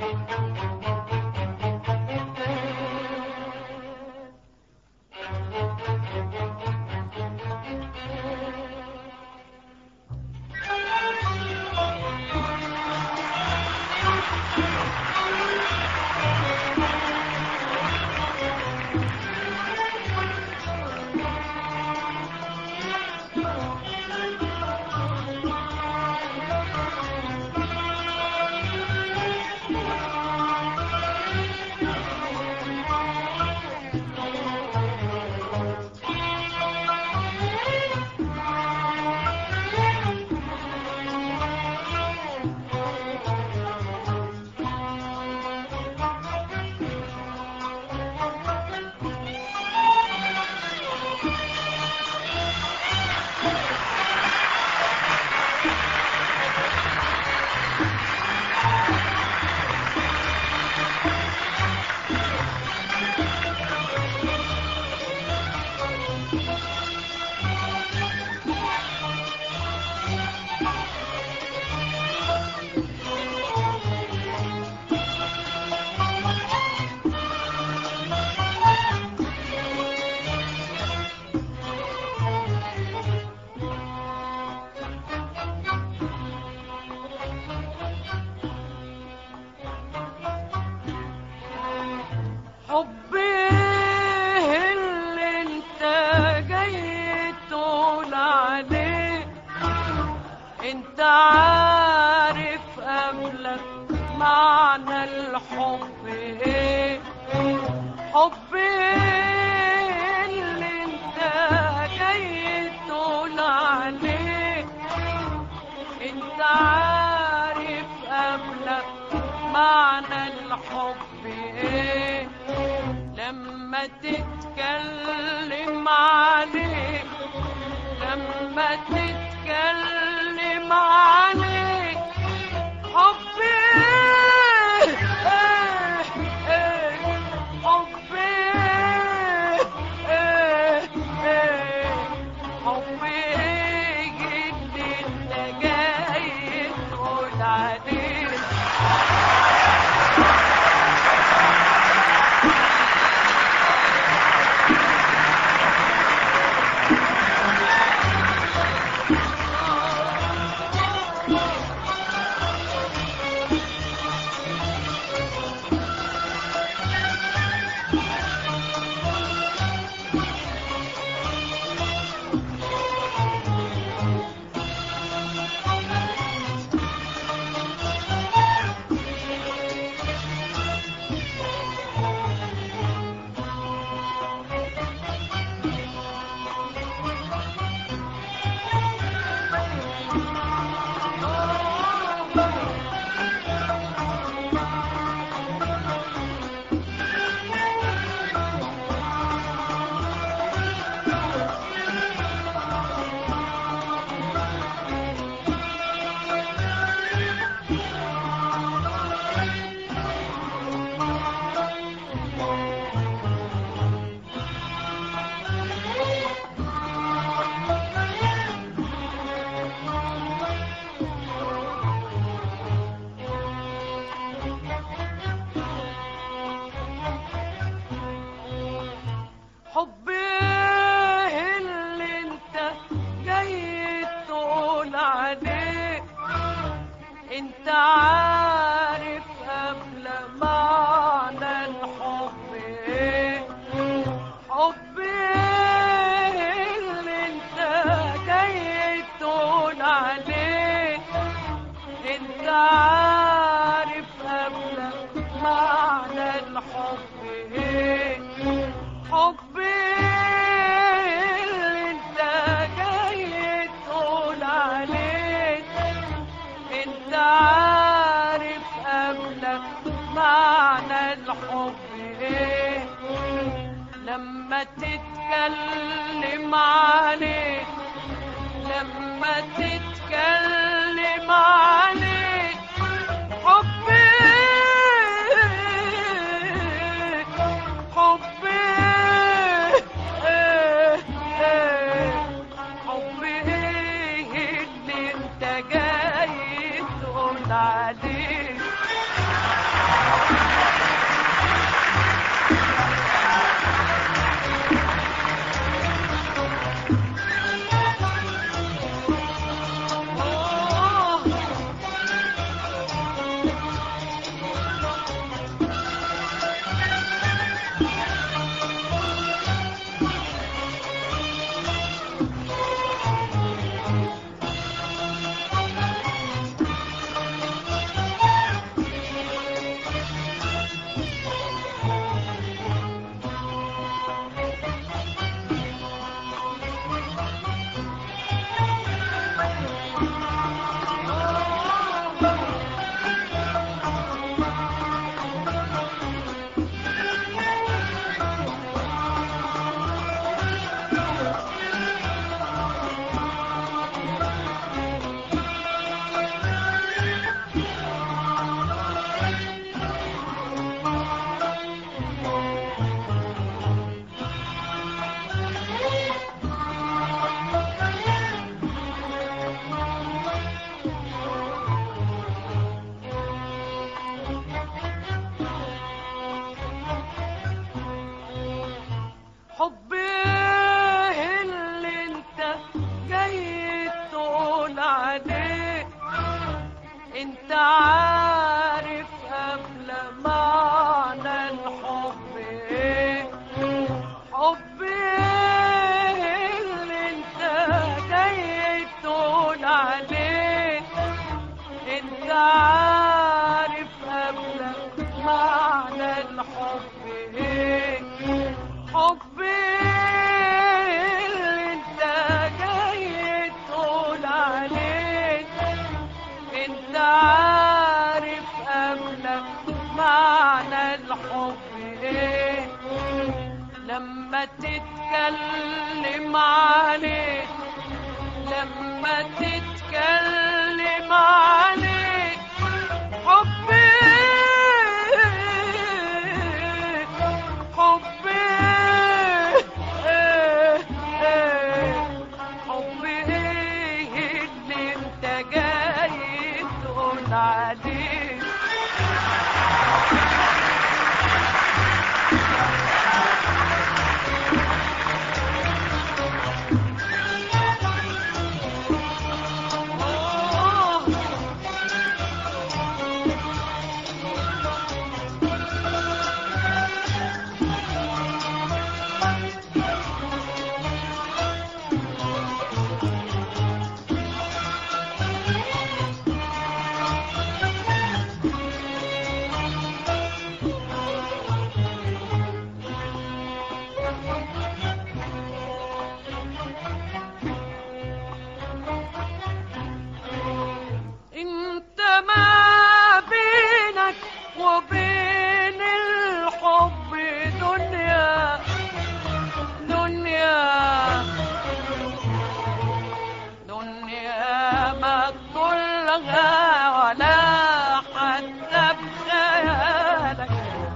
حبي اللي انت جاي تقول عليه انت عارف قبلك معنى الحب ايه حبي اللي انت جاي تقول عليه انت عارف قبلك معنى الحب ايه لما تتكلم عليه لما تتكلم عليه حبي ايه ايه حبي ايه ايه حبي ايه اللي انت جاي تقول عليه حبي اللي انت جاي تقول عليه انت عارف قبل معنى الحب ايه حبي اللي انت جاي تقول عليه انت عارف قبل معنى الحب ايه حبي اللي انت جاي تقول عليه انت عارف قبلك معنى الحب ايه لما تتكلم عليه لما تتكلم عليه حبي حبي ايه ايه حبي ايه اللي انت جاي تقول عليه الحب ايه لما تتكلم عليه لما تتكلم عليه حبي حبي إيه إيه حبي إيه اللي انت جاي تقول عليه آه انت ما بينك وبين الحب دنيا دنيا دنيا ما تطلها ولا حتى بخيالك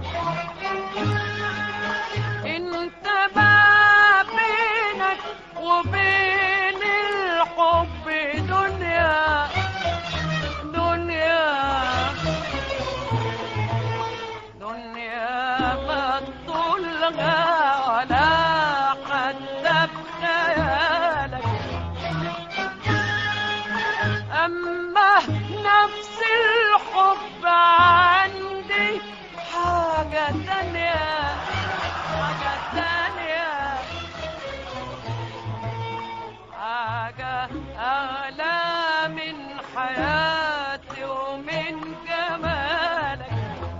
انت ما بينك وبين الحب دنيا دنيا دنيا ما تطولها ولا حتى بخيالك أما نفس الحب عندي حاجة تانية حاجة تانية حاجة أغلى من حياتي ومن جمالك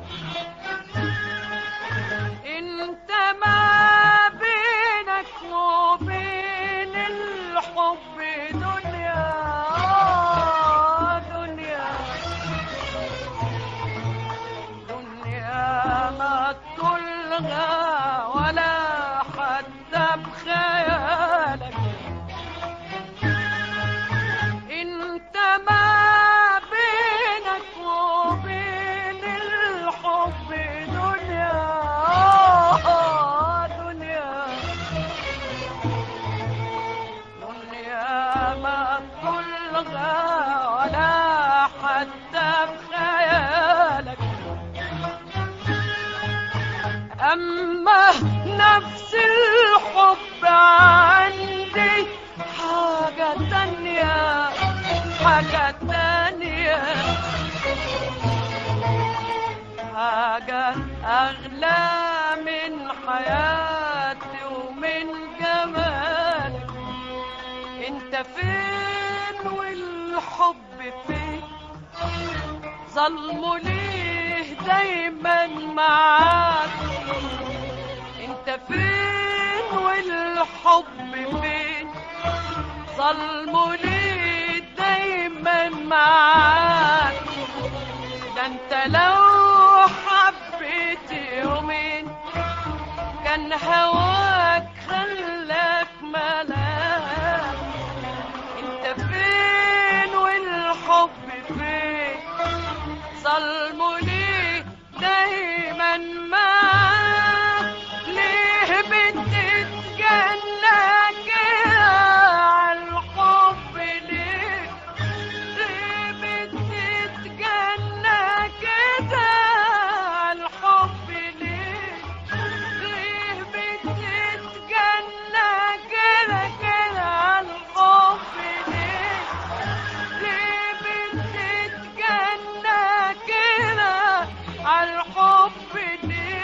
انت ما بينك وبين الحب دنيا آه، دنيا دنيا ما تطلها ولا حتى بخيالك انت ما بينك وبين الحب دنيا آه، دنيا دنيا ما تطلها ولا حتى بخيالك أما نفس الحب عندي حاجة تانية حاجة تانية حاجة أغلى من حياتي ومن جمالك انت فين والحب فين ظلمه ليه دايما معاك انت فين والحب فين ظلمه ليه دايما معاك ده انت لو حبيت يومين كان هواك خلاك ملاك انت فين والحب فين ظلمه ليه دايما معاك ليه بتتجنى كده عالحب ليه ليه بتتجنى كده عالحب ليه ليه بتتجنى كده كده عالحب ليه ليه بتتجنى كده عالحب ليه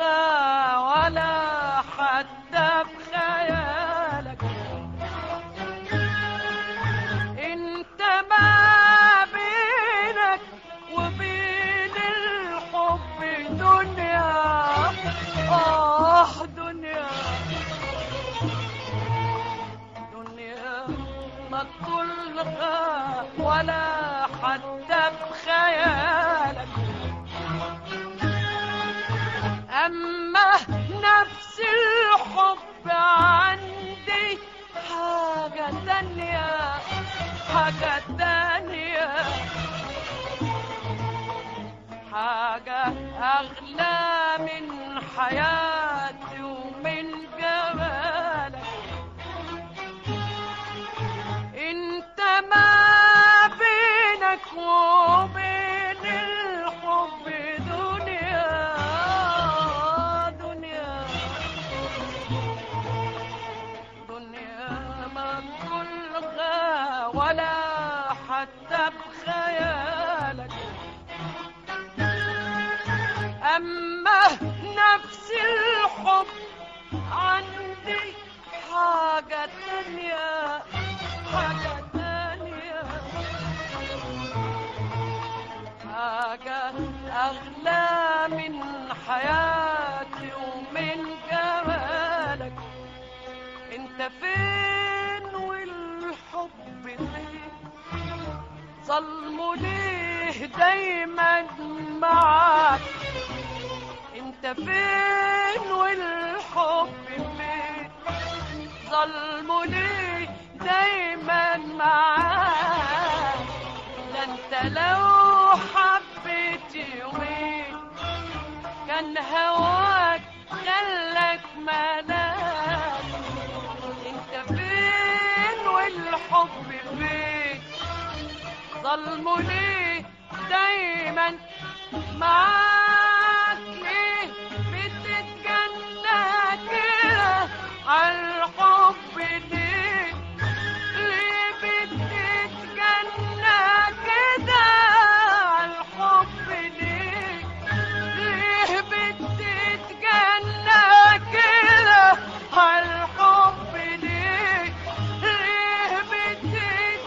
ولا حتى بخيالك انت ما بينك وبين الحب دنيا اه دنيا دنيا ما تطلقها ولا حتى بخيالك أما نفس الحب عندي حاجة تانية حاجة تانية حاجة أغلى من حياتي ومن جمالك انت ما بينك وبين الحب دنيا دنيا دنيا ما تلغى ولا حتى بخيالك أما نفس الحب عندي حاجة تانية حاجة تانية حاجة أغلى من حياتي ومن جمالك انت فين والحب فين ظلمه ليه دايما معاك انت فين والحب فين ظلمه ليه دايما معاك ده انت لو حبيت يومين كان هواك خلك ملاك انت فين والحب فين ظلمه ليه دايما معاك ليه بتتجنى كده عالحب ليه ليه بتتجنى كده عالحب ليه ليه بتتجنى كده عالحب ليه ليه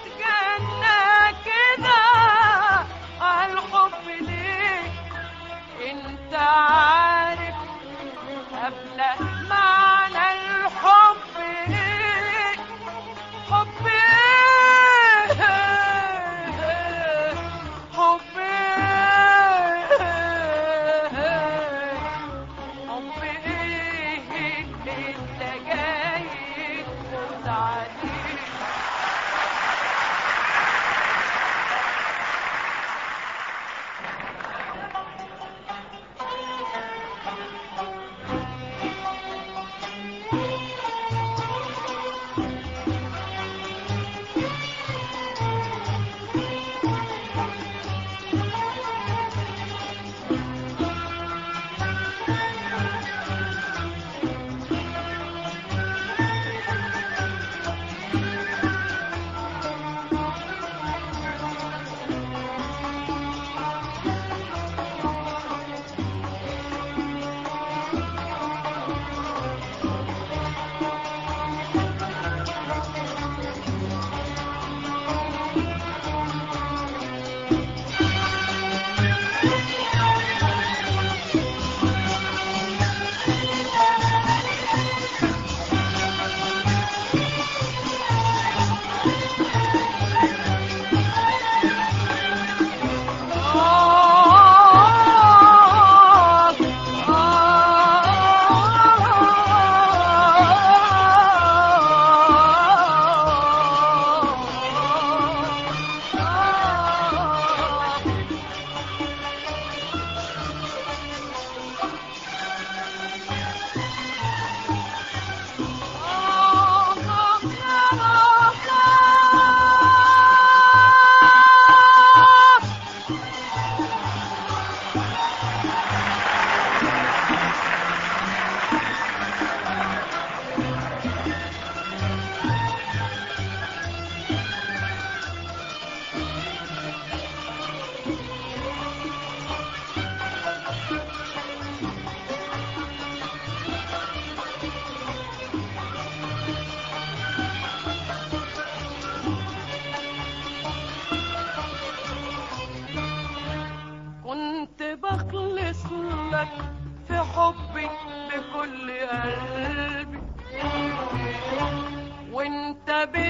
بتتجنى كده عالحب ليه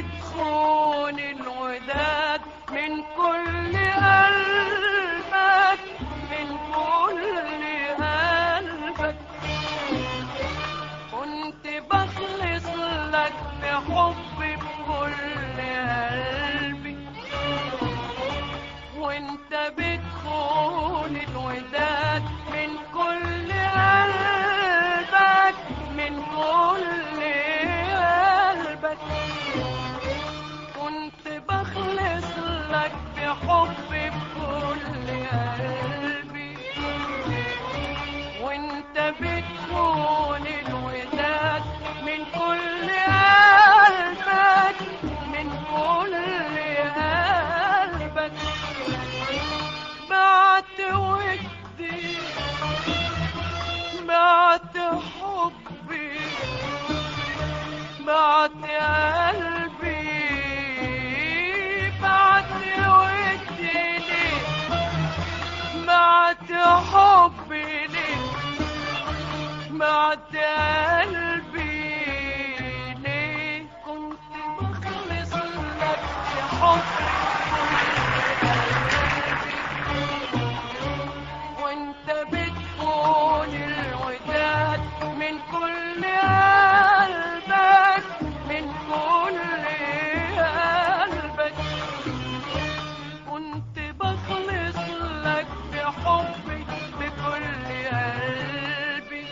بتخون الوداد من كل قلبك من كل قلبك كنت بخلص لك بحبي بكل قلبي وانت بتخون الوداد من كل قلبك من كل قلبك كنت بخلص لك بحبي بكل قلبي وانت بتكون الوداد من كل قلبك من كل قلبك بعت ودي بعت حبي بعت قلبي بعت ودي ليك بعت حبي ليك بعت قلبي ليك كنت بخلص لك بحبي وانت بتكون الوداد من كل قلبك من كل قلبك كنت بخلص لك بحبي بكل قلبي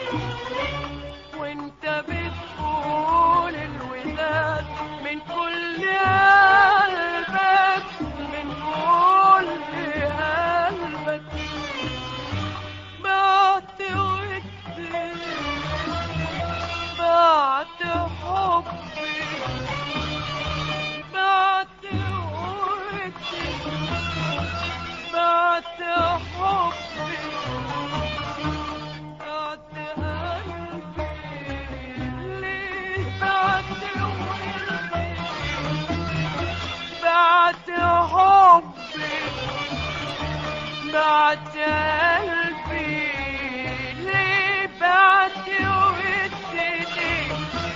وانت بتقول الوداد من كل قلبك من كل قلبك بعت ودي بعت حبي بعت ودي بعت حبي بعت قلبي ليه بعت ودي بعت حبي بعت قلبي ليه بعت ودي ليه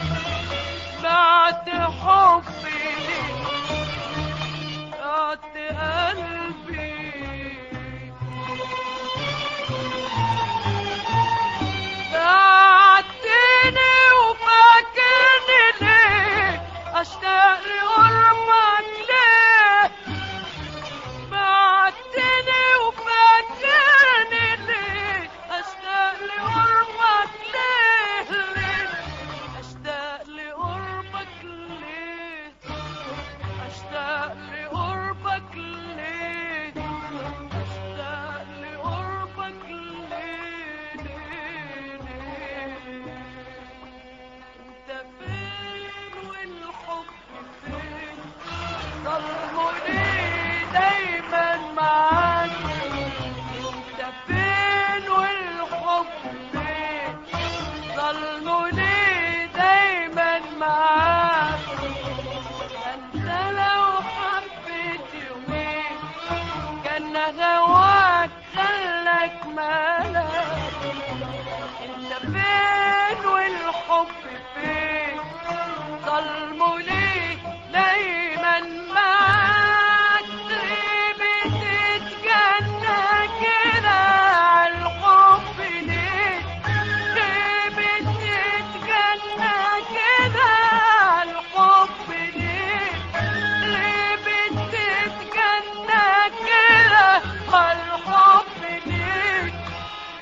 بعت حبي ليه بعت قلبي بعتني وفاكرني ليه اشتاق لقربك ليه بعتني وفاكرني ليه اشتاق لقربك ليه ليه اشتاق لقربك ليه اشتاق لقربك ليه اشتاق لقربك ليه ليه ليه انت فين والحب فين ضلوا ليه دايما معاك انت فين والحب فين ضلوا ليه دايما معاك انت لو حبيت يومين كان هواك خلك مالك انت فين والحب فين ظلموا ليه دايما معاك ليه بتتجنى كده عالحب ليه ليه بتتجنى كده عالحب ليه ليه بتتجنى كده عالحب ليه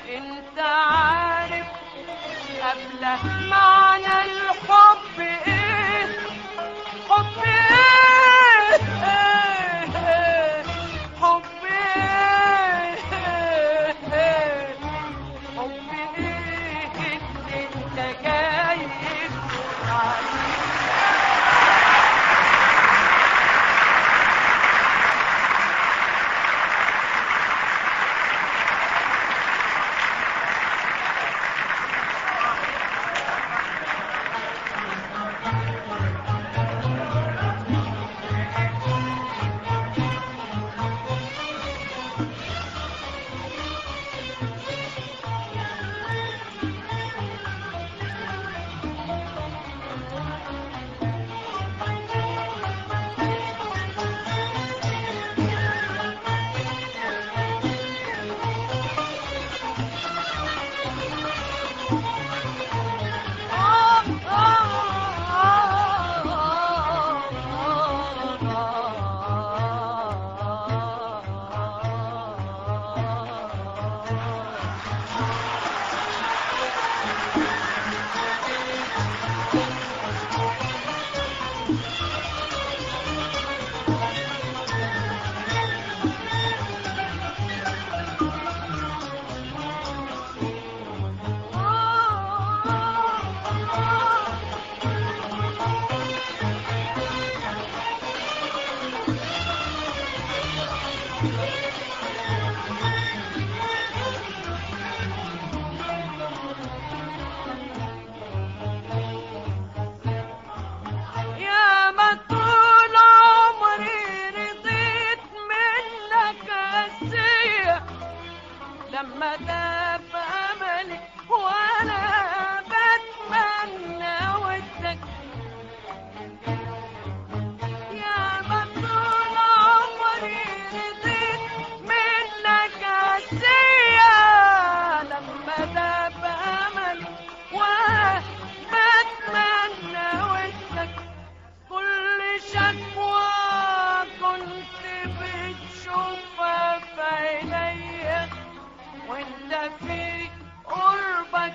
شكوى كنت بتشوفها في عينيا وانت في قربك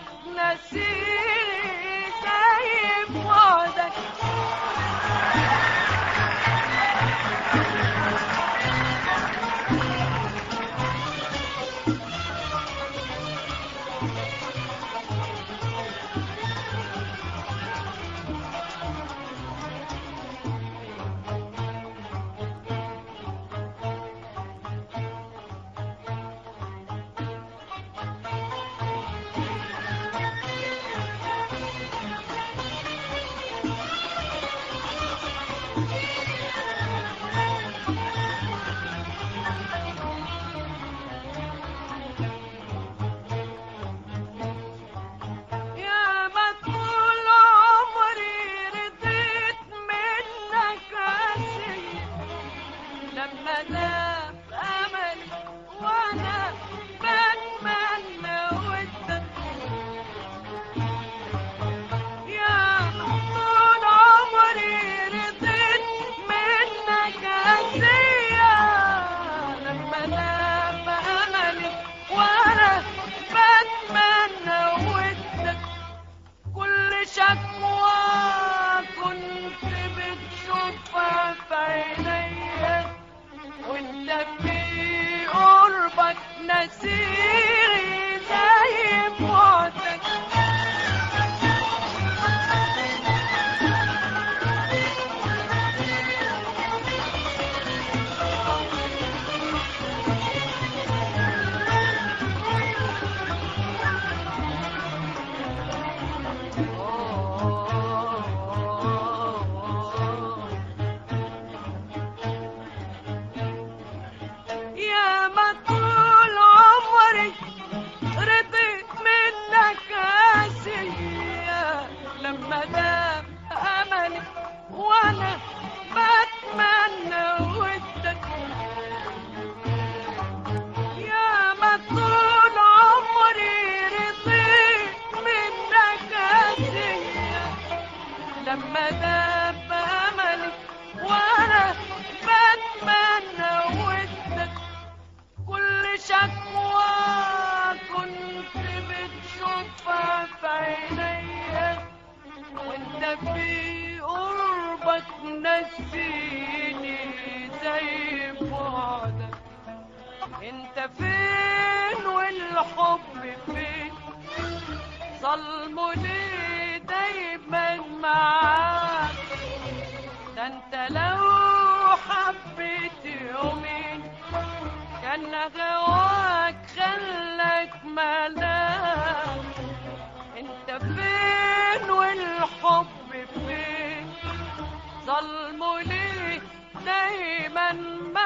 نسيني زي بعدك يا ما طول عمري رضيت منك عسي لما دام املي وانا بتمنى ودك يا ما طول عمري رضيت منك عسية لما دام املي وانا بتمنى ودك كل شكوى كنت بتشوفها في عينيا وانت في قربك نسيري زي بعدك يا ما طول عمري رضيت منك آسية لما دام أملي وأنا بتمنى ودك يا ما طول عمري رضيت منك آسية لما دام أملي وأنا بتمنى ودك كل شكوى كنت بتشوفها في عينيا وانت في قربك نسيني زي بعدك انت فين والحب فين ظلمه ليه دايما معاك ده انت لو حبيت يومين كان غواك خلك ملاك انت فين والحب فين ظلمه ليه دايما